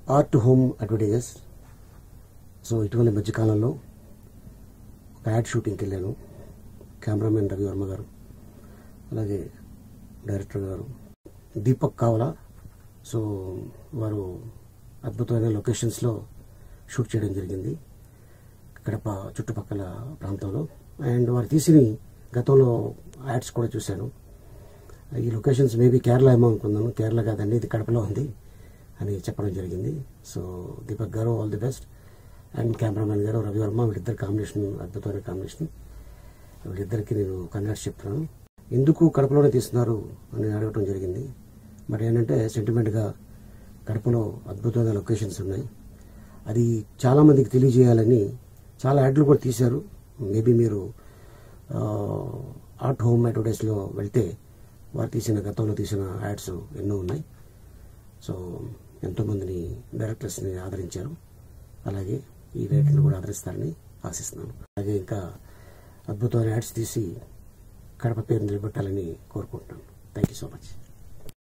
art home advertisers so ఇటీవల మధ్యకాలంలో ఒక యాడ్ షూటింగ్కి వెళ్ళాను కెమెరామెన్ రవి వర్మ గారు అలాగే డైరెక్టర్ గారు దీపక్ కావలా సో వారు అద్భుతమైన లొకేషన్స్లో షూట్ చేయడం జరిగింది కడప చుట్టుపక్కల ప్రాంతంలో అండ్ వారు తీసిన గతంలో యాడ్స్ కూడా చూశాను ఈ లొకేషన్స్ మేబీ కేరళ ఏమో అనుకున్నాను కేరళ కాదండి ఇది కడపలో ఉంది అని చెప్పడం జరిగింది so Deepak garu all the best and cameraman garu Ravi Varma వీళ్ళిద్దరు కాంబినేషన్ అద్భుతమైన కాంబినేషన్ వీళ్ళిద్దరికి నేను కంగ్రాట్స్ చెప్తున్నాను ఎందుకు కడపలోనే తీస్తున్నారు అని అడగటం జరిగింది బట్ ఏంటంటే సెంటిమెంట్గా కడపలో అద్భుతమైన లొకేషన్స్ ఉన్నాయి అది చాలామందికి తెలియజేయాలని చాలా యాడ్లు కూడా తీశారు మేబీ మీరు ఆర్ట్ హోమ్ అడ్వర్టైజ్లో వెళ్తే వారు తీసిన గతంలో తీసిన యాడ్స్ ఎన్నో ఉన్నాయి సో ఎంతోమందిని డైరెక్టర్స్ని ఆదరించారు అలాగే ఈ రేట్లను కూడా ఆదరిస్తారని ఆశిస్తున్నాను అలాగే ఇంకా అద్భుతమైన యాడ్స్ తీసి కడప పేరు నిలబెట్టాలని కోరుకుంటున్నాను థ్యాంక్ యూ సో మచ్